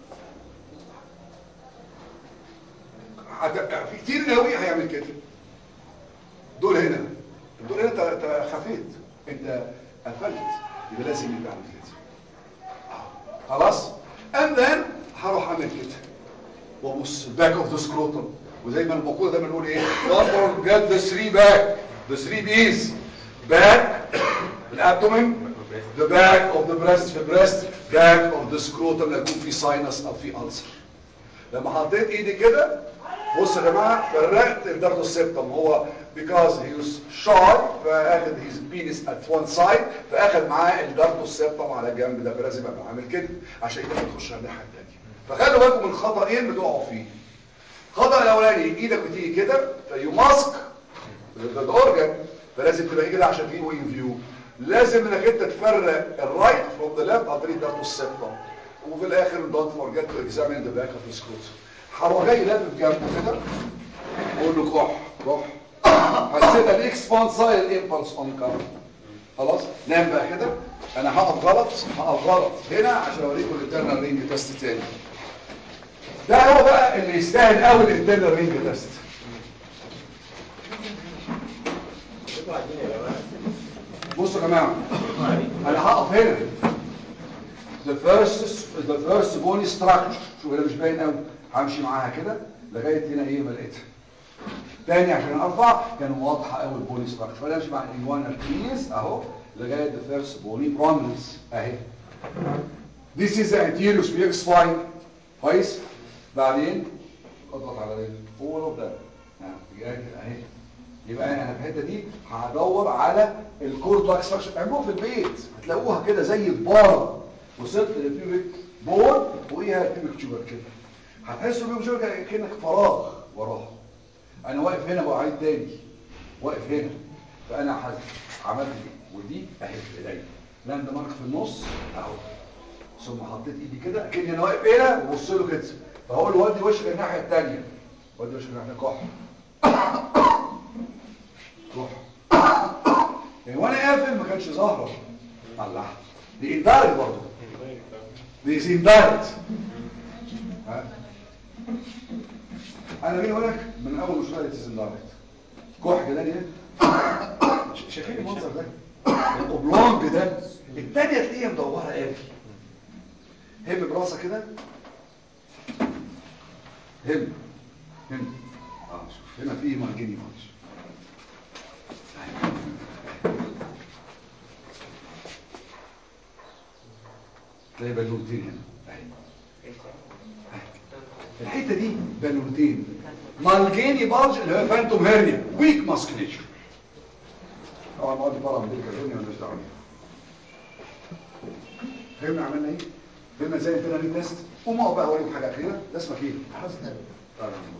هت- في كتير قوي هيعمل كده دول هنا دول هنا انت أنت خفيت انت قفلت يبقى لازم يبقى عامل كده خلاص and then هروح اعمل كده وابص باك اوف ذا سكروتم وزي ما المقوله دايما نقول ايه don't forget the three back the three B's back الابدومين the back of the breast في breast back of the scrotum لما يكون في sinus او في ulcer لما حطيت ايدي كده بص يا جماعه فرقت الدرد السبتم هو because he was shy فاخد his penis at one side فاخد معاه الدرد السبتم على جنب ده فلازم ابقى عامل كده عشان كده تخش على الناحيه الثانيه فخلوا بالكم من الخطأين بتقعوا فيه الخطأ الاولاني ايدك بتيجي كده فيو ماسك الاورجن فلازم تبقى كده عشان تجيبه ان فيو لازم انك انت تفرق الرايت فروم ذا ليفت عن طريق الدرد السبتم وفي الاخر دونت فورجيت تو اكزامين ذا باك اوف ذا سكروتم هروح جاي لافف جنبه كده اقول له كح كح حسيت الاكسبانسايل امبلس اون كار خلاص نام بقى كده انا هقف غلط هقف غلط هنا عشان اوريكم الانترنال رينج تيست تاني ده هو بقى اللي يستاهل قوي الانترنال رينج تيست بصوا يا جماعه انا هقف هنا the first the first bony structure شوف هنا مش باين قوي همشي معاها كده لغايه هنا ايه ما لقيتها تاني عشان ارفع كان واضحه قوي البوني ستراكشر فانا امشي مع الانجوانا كريس اهو لغايه the first bony prominence اهي this is the anterior spheric spine كويس بعدين اضغط على رجل all of that اهي يبقى انا في الحته دي هدور على الكورد لاك ستراكشر اعملوها في البيت هتلاقوها كده زي الباره وصلت للبيوبك بون فوقيها البيوبك تيوبر كده هتحسوا بيهم شويه كانك فراغ وراها انا واقف هنا وعيد تاني واقف هنا فانا حز- عملت دي ودي اهي في ايديا لاند مارك في النص اهو ثم حطيت ايدي كده اكني انا واقف هنا وبص له كده فهقول له ودي وشك الناحيه الثانيه ودي وشك الناحيه كح كح يعني وانا قافل ما كانش ظاهره الله دي اندارج برضه دي اندارج ها انا بيني وبينك من اول مشروع تيزن دايركت كح كده ليه ش- شايفين المنظر ده الاوبلونج ده التانية تلاقيها مدوره قوي هم براسك كده هم هم اه شوف هنا في مارجيني ماتش تلاقي بالونتين هنا اهي الحته دي بالونتين مالجيني بالج اللي هو فانتوم هيرنيا ويك ماسكليتشر طبعا ما دي طالعه من الدنيا مالناش دعوه بيها. فهمنا عملنا ايه فهمنا ازاي الانترنال تيست قوم اقف بقى اوريكم حاجه اخيره ده اسمك ايه تعالى نبص.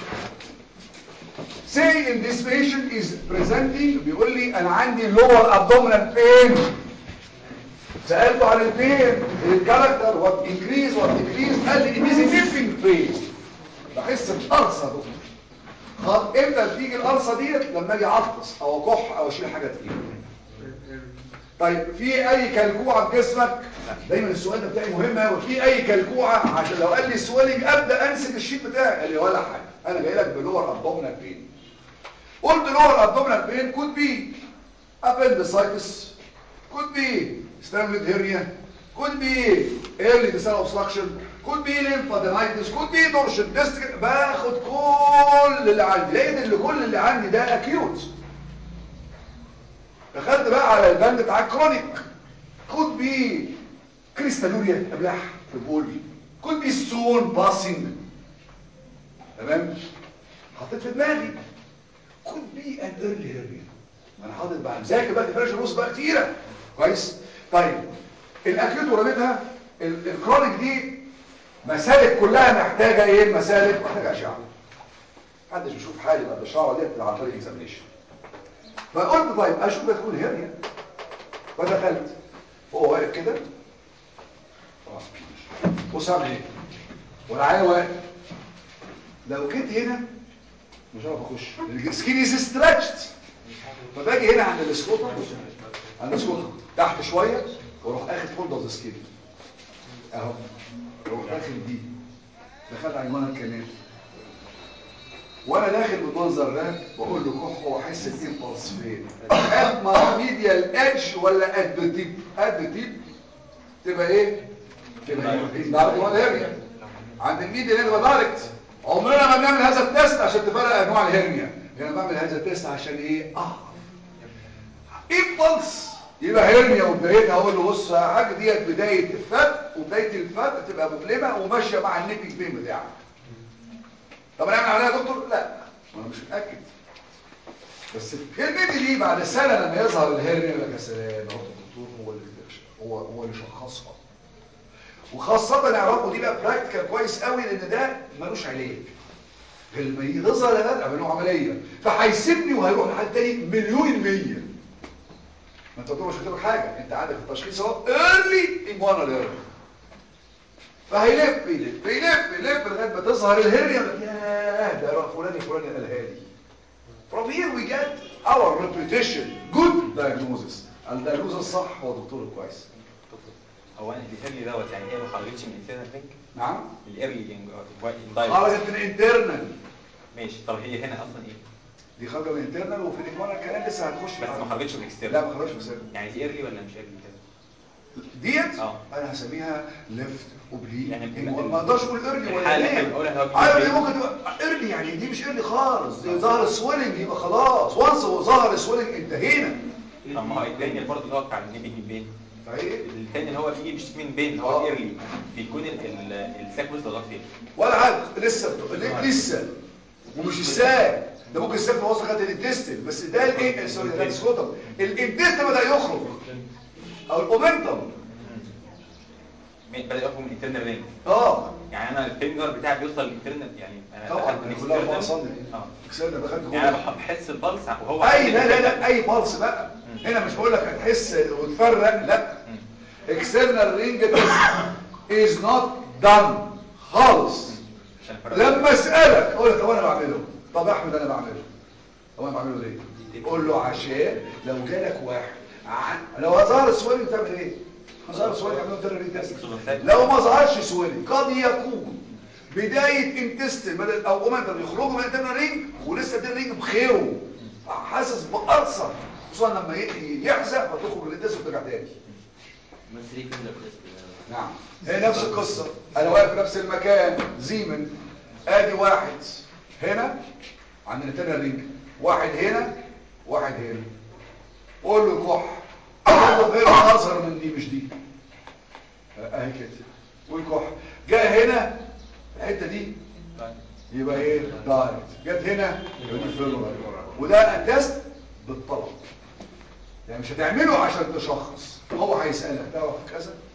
say in this patient is presenting بيقول لي انا عندي lower abdominal pain سألته عن البين الكاركتر وات انكريز وات decrease قال لي it is a nipping pain بحس بقرصه دكتور خلاص امتى تيجي القرصه ديت لما اجي اعطس او اكح او اشيل حاجه تقيله طيب في اي كلكوعه في جسمك دايما السؤال ده بتاعي مهم قوي في اي كلكوعه عشان لو قال لي سويلنج ابدا انسج الشيت بتاعي قال لي ولا حاجه انا جاي لك بلور ابدومينال بين قلت لور ابدومينال بين كود بي appendicitis could be strangulate hernia could be early distal obstruction could be lymphadenitis could be torsion disc باخد كل اللي عندي لقيت ان كل اللي عندي ده acute دخلت بقى على البند بتاع الكرونيك could be كريستالوريا ابلح في البول could be stone passing تمام حطيت في دماغي could be an early hernia انا حاطط بقى مذاكر بقى ديفرنشال روس بقى كتيره كويس طيب الاكيوت ورميتها ال- الكرونيك دي مسالك كلها محتاجه ايه مسالك محتاجه اشعه محدش بيشوف حالي بعد الشعره دي عن طريق اكزامينشن فقلت طيب اشوف ده تكون هرنيا فدخلت هو واقف كده خلاص بص اعمل ايه والعيال واقف لو جيت هنا مش هعرف اخش السكين از ستريتشد فباجي هنا عند الاسكوتر عند الاسكوتر تحت شويه واروح اخد فولد اوف ذا سكين اهو اروح داخل دي دخلت عنوان الكنال وانا داخل بالمنظر ده بقول له كح واحس الامبلس فين قد ما ميديال ادج ولا قد تيب قد تيب تبقى ايه تبقى دايركت ولا هرنيا عند الميديال هنا دايركت عمرنا ما بنعمل هذا التست عشان تفرق انواع الهرنيا انا بعمل هذا التست عشان ايه اه امبلس يبقى هرنيا وبدايتها اقول له بص يا حاج ديت بدايه الفتق وبدايه الفتق تبقى مؤلمه وماشيه مع النيبنج بين بتاعك طب انا اعمل عليها يا دكتور لا انا مش متاكد بس كلمتي دي بعد سنه لما يظهر الهرنيا يقول لك يا سلام هو الدكتور هو اللي هو هو اللي شخصها وخاصه نعرفه دي بقى براكتيكال كويس قوي لان ده ملوش علاج لما يظهر ده اعمل له عمليه فهيسيبني وهيروح لحد تاني مليون المية ما انت مش كاتب حاجه انت عندك التشخيص اهو ايرلي انجوانا ايرلي فهيلف يلف يلف يلف لغايه ما تظهر الهرنيا يقول لك ياه ده فلان فلان قالها لي From here we get our repetition good diagnosis الدياجنوز الصح هو الدكتور الكويس هو انا الهرني دوت يعني هي ما خرجتش من الانترنال رينج نعم الايرلي خرجت من الانترنال ماشي طب هي هنا اصلا ايه دي خارجه من الانترنال وفي الانجوانا كمان لسه هتخش بس ما خرجتش من الاكسترنال لا ما خرجتش من الانترنال يعني دي ايرلي ولا مش ايرلي كده ديت اه. انا هسميها ليفت اوبليك يعني يعني ال- ما اقدرش اقول ايرلي ولا الحالة اللي ايه بنقولها إن هو عارف بيجي دي ممكن تبقى ايرلي يعني دي مش ايرلي خالص دي ظهر سويلنج يبقى خلاص وانس هو ظهر سويلنج انتهينا طب ما هو الثاني برضه اللي هو بتاع النبي من بين فايه الثاني اللي هو بيجي مش من بين اللي هو اه. الايرلي بيكون ال- ال- الساك وصل لغايه فين ولا عاد لسه بت- ل- لسه ومش الساك ده ممكن الساك وصل لغايه الانتستين بس ده الايه سوري ده السكوتر الانتستين بدا يخرج او الاومنتم بدا يخرج من الانترنال رينج اه يعني انا الفينجر بتاعي بيوصل للانترنال يعني انا طبعا دخلت دي كلها الاكسترنال. بصل اه اكسرنا دخلت جوه يعني انا بحس البلس وهو اي لا لا لا اي بالس بقى هنا مش بقول لك هتحس وتفرق لا external ring is not done خالص عشان أفرق. لما اسالك اقول لك طب انا بعمله طب يا احمد انا بعمله طب انا بعمله ليه قول له عشان لو جالك واحد عن... لو ظهر سويلنج تعمل ايه ظهر سويلنج يعملوا تيروري تيست لو ما ظهرش سويلنج قد يكون بدايه انتستين بدل او اومنتر يخرجوا من الانترنال رينج ولسه الانترنال رينج بخيره حاسس بقرصه خصوصا لما ي- يحزق فتخرج من الانتستين وترجع تاني نعم هي نفس القصة انا واقف في نفس المكان زيمن ادي واحد هنا عندنا تاني رينج واحد هنا واحد هنا قول له كح قول له غير اصغر من دي مش دي اهي كده والكح جاء هنا الحته دي يبقى ايه دايركت جت هنا يبقى دي فيلر وده تيست بالطلب يعني مش هتعمله عشان تشخص هو هيسالك تعرف كذا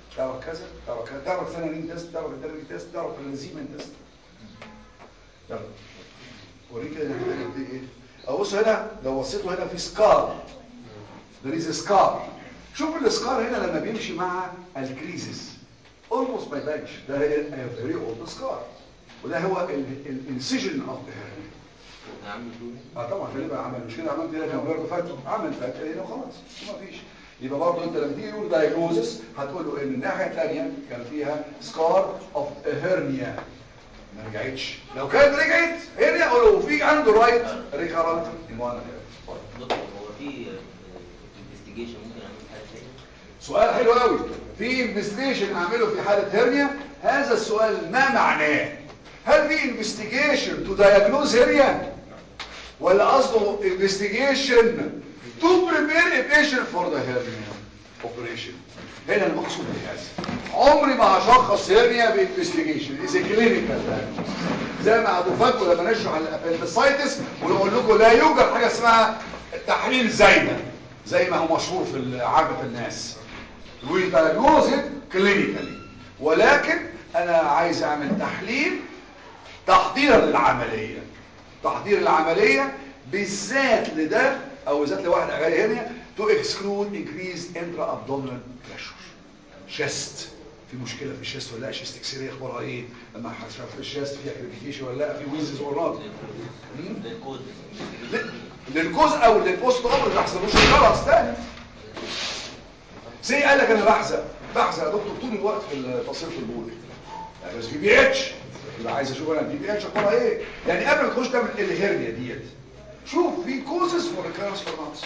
تعرف كذا تعرف كذا تعرف ثاني تيست تعرف الدرجة تيست تعرف الانزيم تيست يلا وريك كده النتيجه دي ايه ابص هنا لو بصيتوا هنا في سكار there is a scar شوف السكار هنا لما بيمشي مع الكريزس almost ما يبانش ده هي a very old scar وده هو الانسيجن اوف ذا اه طبعا في بقى عمل مش كده عملت هنا كان برضه فات عمل فات هنا وخلاص ما فيش يبقى برضه انت لما تيجي تقول دايجنوزس هتقول له ان الناحيه الثانيه كان فيها سكار اوف هيرنيا ما رجعتش لو كانت رجعت هنا اقول له في عنده رايت ريكارنت انوانا دكتور هو في انفستيجيشن ممكن اعمل حاجه تاني سؤال حلو قوي في انفستيجيشن اعمله في حاله هيرنيا هذا السؤال ما معناه هل في انفستيجيشن تو دايجنوز هيرنيا ولا قصده انفستيجيشن تو بريبير a patient for the hernia operation هنا المقصود بهذا عمري ما هشخص هيرنيا بانفستيجيشن از كلينيكال زي ما هتفاجئوا لما نشرح الابندسايتس ونقول لكم لا يوجد حاجه اسمها تحليل زايده زي ما هو مشهور في عامه الناس we diagnose it clinically ولكن انا عايز اعمل تحليل تحضيرا للعمليه تحضير العمليه بالذات لده او بالذات لواحد غير هنا to exclude increased intra-abdominal pressure chest في مشكله في الشيست ولا لا شيست اكسري اخبارها ايه لما شاف الشيست فيها كريفيكيشن ولا لا في ويزز اور نوت للكود للجزء او للبوست امر اللي حصلوش خلاص تاني سي قال لك انا بحزق بحزق يا دكتور طول الوقت في التصريف البولي يعني بس في بي اتش يبقى عايز اشوف انا البي بي اتش اخبارها ايه يعني قبل ما تخش تعمل الهرنيا ديت شوف في كوزز فور ريكارنس فور نوتس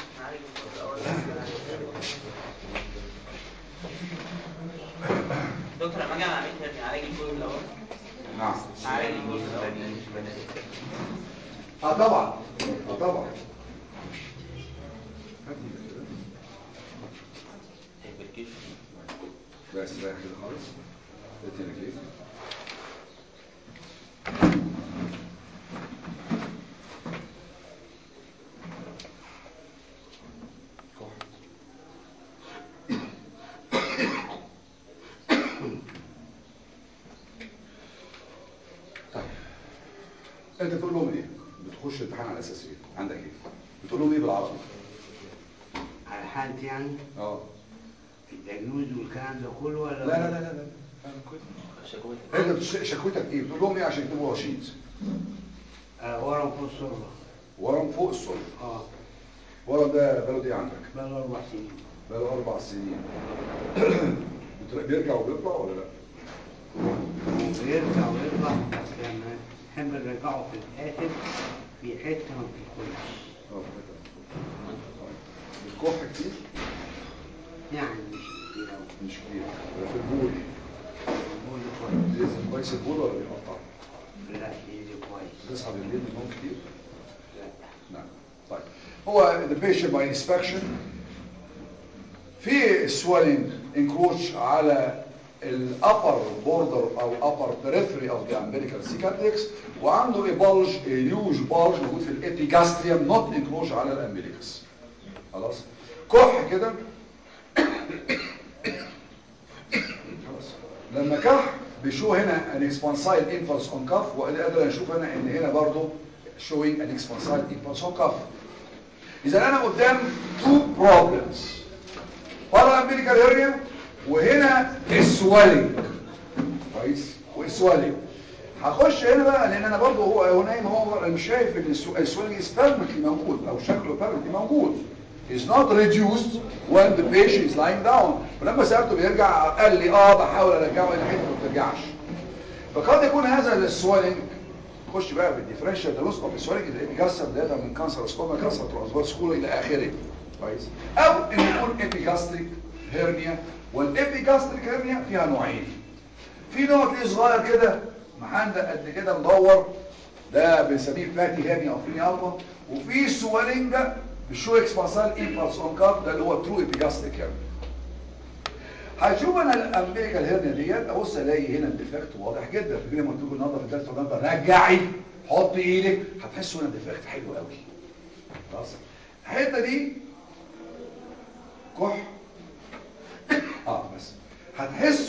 دكتور لما اجي اعمل هيرني اعالج الجزء الاول نعم اعالج الجزء الاول اه طبعا اه طبعا هيبركيشن بس ده كده خالص ادينا كده طيب انت بتقول لهم ايه بتخش امتحان على اساس ايه عندك ايه بتقول لهم ايه بالعربي على حالتي يعني اه في الدجنوز والكلام ده كله ولا لا لا لا لا لا شكوتك انت بتش- شكوتك ايه بتقول لهم ايه عشان يكتبوا رشيد آه ورم فوق السرة ورم فوق السلطه اه ورم ده بلد ايه عندك بقى اربع سنين بقاله اربع سنين بت- بيرجع وبيطلع ولا لا ويرجع ويطلع بس لما نحب نرجعه في الاخر في حته ما بتدخلش اه الكح كتير يعني مش كتير قوي مش كتير ولا في البول البول كويس لازم كويس البول ولا بيقطع لا يجي كويس بتصحى بالليل من النوم كتير لا نعم طيب هو the patient by inspection في swelling encroach على ال upper border او upper periphery of the umbilical cicatrix وعنده a bulge a huge bulge موجود في الابيجاستريوم not encroach على الامبليكس خلاص كح كده خلاص لما كح بيشو هنا an expansile impulse on cuff وقادر نشوف هنا ان هنا برضو showing an expansile impulse on cuff اذا انا قدام two problems بره امبيريكال اريا وهنا السوالينج كويس والسوالينج هخش هنا بقى لان انا برضه هو هو نايم هو انا مش شايف ان السوالينج is permanently موجود او شكله permanently موجود is not reduced when the patient is lying down ولما سالته بيرجع قال لي اه بحاول ارجعه الى حته ما بترجعش فقد يكون هذا السوالينج خش بقى بالديفرنشال دروس اوف السوالينج اللي بيكسر بدايه من كانسر سكوما كانسر ترانسفير سكول الى اخره كويس او ان يكون ابيجاستريك هيرنيا والابيجاستريك هيرنيا فيها نوعين في نوع تلاقيه صغير كده محندق قد كده مدور ده بنسميه فاتي هيرنيا او فيني الفا وفي سوالينج بشو اكسبانسال امبلس اون كاب ده اللي هو ترو ابيجاستريك هيرنيا هشوف انا الامبيكال هيرنيا ديت ابص الاقي هنا الديفكت واضح جدا في لما تقول النهارده في الدرس النهارده رجعي حط ايدك هتحسوا ان الديفكت حلو قوي خلاص الحته دي كح اه بس هتحس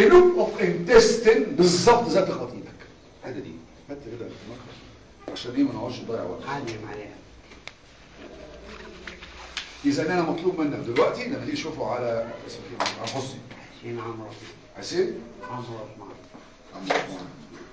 لوب اوف انتستين بالظبط زي تخبط ايدك الحته دي حته كده عشان ايه ما نقعدش نضيع وقت علم عليها اذا انا مطلوب منك دلوقتي لما تيجي تشوفه على اسمه ايه على حسني حسين عمرو حسين عمرو عثمان عم عثمان.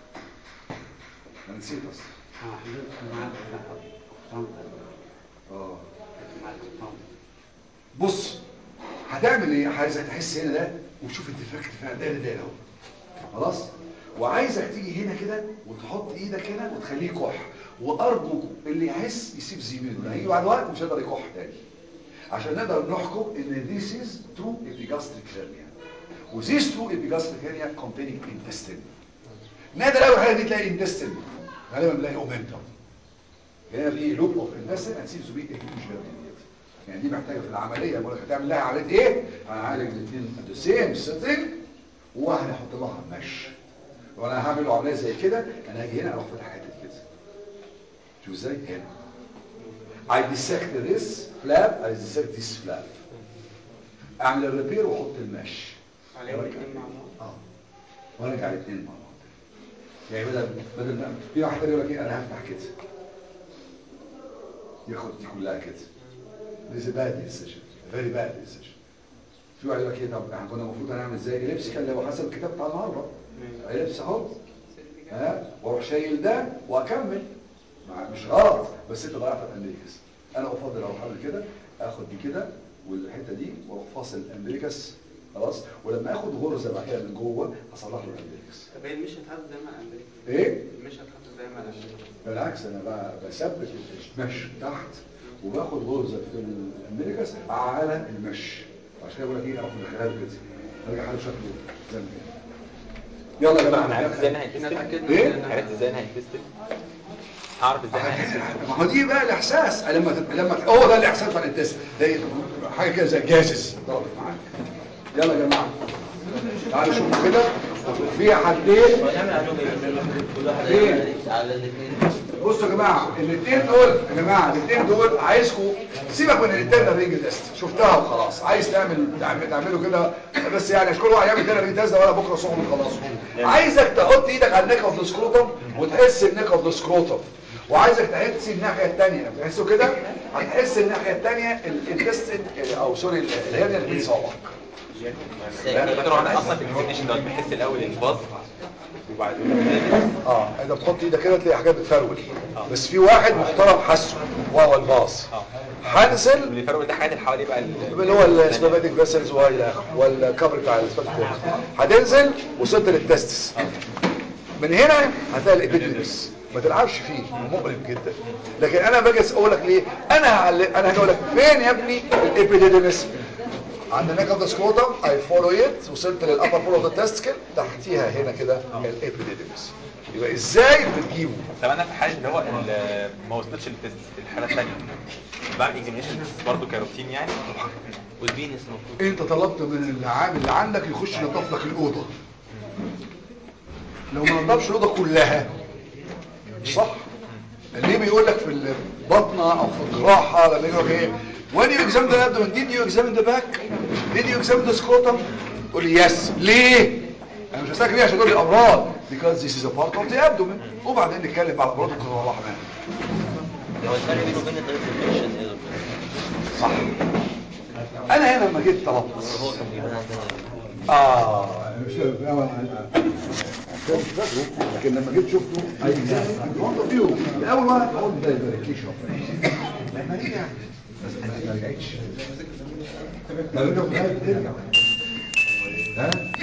انا نسيت اصلا انا حضرت معاك في طنطا اه معاك في طنطا بص هتعمل ايه عايزك تحس هنا ده وتشوف الديفكت فعلا ده ده اهو خلاص وعايزك تيجي هنا كده وتحط ايدك هنا وتخليه كح وارجو اللي يحس يسيب زميله ده هيجي بعد وقت مش هيقدر يكح تاني عشان نقدر نحكم ان this is true epigastric hernia و this true epigastric hernia containing intestine نادر اول حاجه دي تلاقي intestine غالبا بنلاقي اومنتم هنا في لوب اوف intestine and seems to be a huge hernia يعني دي محتاجه في العمليه بقول لك هتعمل لها عمليه ايه هنعالج الاثنين ذا سيم سيتنج وهنحط لها مش وانا هعمل له عمليه زي كده انا هاجي هنا اروح فاتح حته كده شوف ازاي هنا I dissect this flap I dissect this flap اعمل الريبير واحط المش عليهم الاثنين مع بعض اه وارجع الاثنين مع بعض يعني بدل بدل ما في واحد تاني يقول لك ايه انا هفتح كده ياخد دي كلها كده This is a bad decision a very bad decision في واحد يقول لك ايه طب احنا كنا المفروض هنعمل ازاي اليبس كان لو حسب الكتاب بتاع النهارده اليبس اهو ها واروح شايل ده واكمل مع- مش غلط بس انت ضيعت الامريكس انا افضل اروح اعمل كده اخد دي كده والحته دي واروح فاصل الامريكس خلاص ولما اخد غرزه بعد كده من جوه اصلح له الامريكس طب هي مش هتحط زي ما امريكا ايه مش هتحط زي ما امريكا بالعكس انا بقى بثبت المش تحت وباخد غرزه في الامريكاس على المش عشان كده بقول لك ايه اروح مدخلها له كده ارجع حاله شكله زي ما كان يلا يا انا عرفت ازاي جماعه انها احنا هيتستل اتاكدنا إيه؟ إن أنا- عرفت ازاي انها هيتستل هعرف ازاي انها هيتستل ما هو دي بقى الاحساس لما تت- لما ت- هو ده الاحساس بتاع التست ده حاجه كده زي جاسس ضربت معاك يلا يا جماعه تعالوا شوفوا كده في حدين ونعمل عليهم ايه كل واحد إيه؟ يعمل على الاثنين بصوا يا جماعه الاثنين دول يا جماعه الاثنين دول عايزكم سيبك من الانترنال رينج تيست شفتها وخلاص عايز تعمل تعمل- تعمله كده بس يعني مش كل واحد يعمل انترنال رينج تيست ده ولا بكره الصبح نخلصه عايزك تحط ايدك على النيك اوف ذا سكروتم وتحس النيك اوف ذا سكروتم وعايزك تحس الناحيه الثانيه تحسوا كده هتحس الناحيه الثانيه الانتستين او سوري الهرنيا اللي بين صوابعك دكتور انا اصلا في الاكزامينشن دوت بحس الاول الباص وبعدين اه اذا بتحط ايدك كده تلاقي حاجات بتفرول بس في واحد محترم حسه وهو الباص هنزل اللي فرق ده حاجات اللي حواليه بقى ال- اللي هو السباباتيك فيسلز والى اخره والكفر بتاع السباباتيك هتنزل وصلت للتستس من هنا هتلاقي الابيديمس ما تلعبش فيه مؤلم جدا لكن انا باجي اقول لك ليه انا هعلم انا هقول لك فين يا ابني الابيديمس عند نيك اوف ذا سكروتم اي فولو ات وصلت للابر فول اوف ذا تستكل تحتيها هنا كده الابيديمس يبقى ازاي بتجيبه طب انا في حاله اللي هو ال- ما وصلتش للتست الحاله الثانيه بعد اكزامينشن برضه كروتين يعني والفينس المفروض انت طلبت من العامل اللي عندك يخش ينظف لك الاوضه لو ما نظفش الاوضه كلها صح ليه بيقول لك في البطنه او في الجراحه لما يقول لك ايه when you examine the abdomen did you examine the back did you examine the scrotum تقول لي يس ليه انا مش هسالك ليه عشان تقول لي امراض because this is a part of the abdomen وبعدين نتكلم على الامراض ونروح معاها هو الفرق بينه وبين طريقه الانفكشن ايه يا دكتور؟ صح انا هنا لما جيت طلبت هو كان بيبان عندنا اه مش لكن لما جيت شفته اي فيو الاول ما قلت ده الفيريكيشن لما رجع بس ما رجعتش لما رجع ها